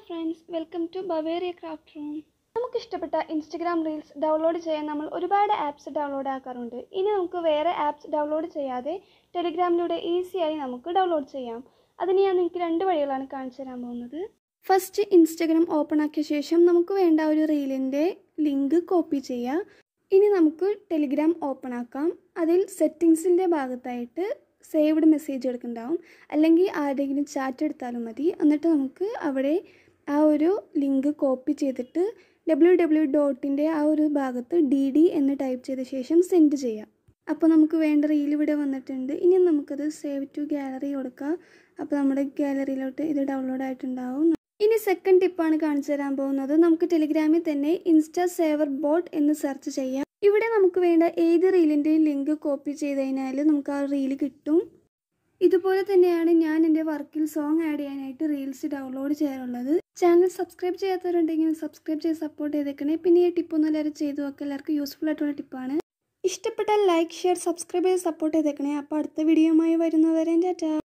friends welcome to Bavaria craft room നമുക്ക് ഇഷ്ടപ്പെട്ട Instagram reels download ചെയ്യാൻ നമ്മൾ ഒരുപാട് ആപ്സ് ഡൗൺലോഡ് ആക്കാറുണ്ട് ഇനി നമുക്ക് വേറെ ആപ്സ് ഡൗൺലോഡ് ചെയ്യാതെ ടെലിഗ്രാമിലൂടെ ഈസിയായി നമുക്ക് ഡൗൺലോഡ് ചെയ്യാം അതിന് ഞാൻ നിങ്ങൾക്ക് രണ്ട് വഴികളാണ് കാണിച്ചു തരാൻ പോകുന്നത് ഫസ്റ്റ് ഇൻസ്റ്റഗ്രാം ഓപ്പൺ ആക്കിയ ശേഷം നമുക്ക് വേണ്ട ഒരു റീലിൻ്റെ ലിങ്ക് കോപ്പി ചെയ്യാം ഇനി നമുക്ക് ടെലിഗ്രാം ഓപ്പൺ ആക്കാം അതിൽ സെറ്റിങ്സിൻ്റെ ഭാഗത്തായിട്ട് സേവ്ഡ് മെസ്സേജ് എടുക്കുന്നുണ്ടാവും അല്ലെങ്കിൽ ആരുടെയെങ്കിലും ചാറ്റ് എടുത്താലും മതി എന്നിട്ട് നമുക്ക് അവിടെ ആ ഒരു ലിങ്ക് കോപ്പി ചെയ്തിട്ട് ഡബ്ല്യൂ ഡബ്ല്യൂ ഡോട്ടിൻ്റെ ആ ഒരു ഭാഗത്ത് ഡി ഡി എന്ന് ടൈപ്പ് ചെയ്ത ശേഷം സെൻഡ് ചെയ്യാം അപ്പോൾ നമുക്ക് വേണ്ട റീൽ ഇവിടെ വന്നിട്ടുണ്ട് ഇനി നമുക്കത് സേവ് ടു ഗാലറി കൊടുക്കാം അപ്പോൾ നമ്മുടെ ഗാലറിയിലോട്ട് ഇത് ഡൗൺലോഡ് ആയിട്ടുണ്ടാവും ഇനി സെക്കൻഡ് ടിപ്പാണ് കാണിച്ചു തരാൻ പോകുന്നത് നമുക്ക് ടെലിഗ്രാമിൽ തന്നെ ഇൻസ്റ്റാ സേവർ ബോട്ട് എന്ന് സെർച്ച് ചെയ്യാം ഇവിടെ നമുക്ക് വേണ്ട ഏത് റീലിൻ്റെയും ലിങ്ക് കോപ്പി ചെയ്ത് കഴിഞ്ഞാൽ നമുക്ക് ആ റീൽ കിട്ടും ഇതുപോലെ തന്നെയാണ് ഞാൻ എൻ്റെ വർക്കിൽ സോങ് ആഡ് ചെയ്യാനായിട്ട് റീൽസ് ഡൗൺലോഡ് ചെയ്യാറുള്ളത് ചാനൽ സബ്സ്ക്രൈബ് ചെയ്യാത്തവരുണ്ടെങ്കിൽ സബ്സ്ക്രൈബ് ചെയ്ത് സപ്പോർട്ട് ചെയ്തേക്കണേ പിന്നെ ഈ ടിപ്പൊന്നും എല്ലാവരും ചെയ്തു നോക്കുക എല്ലാവർക്കും യൂസ്ഫുൾ ആയിട്ടുള്ള ടിപ്പാണ് ഇഷ്ടപ്പെട്ടാൽ ലൈക്ക് ഷെയർ സബ്സ്ക്രൈബ് ചെയ്ത് സപ്പോർട്ട് ചെയ്തേക്കണേ അപ്പോൾ അടുത്ത വീഡിയോയുമായി വരുന്നവരെ ടാറ്റാ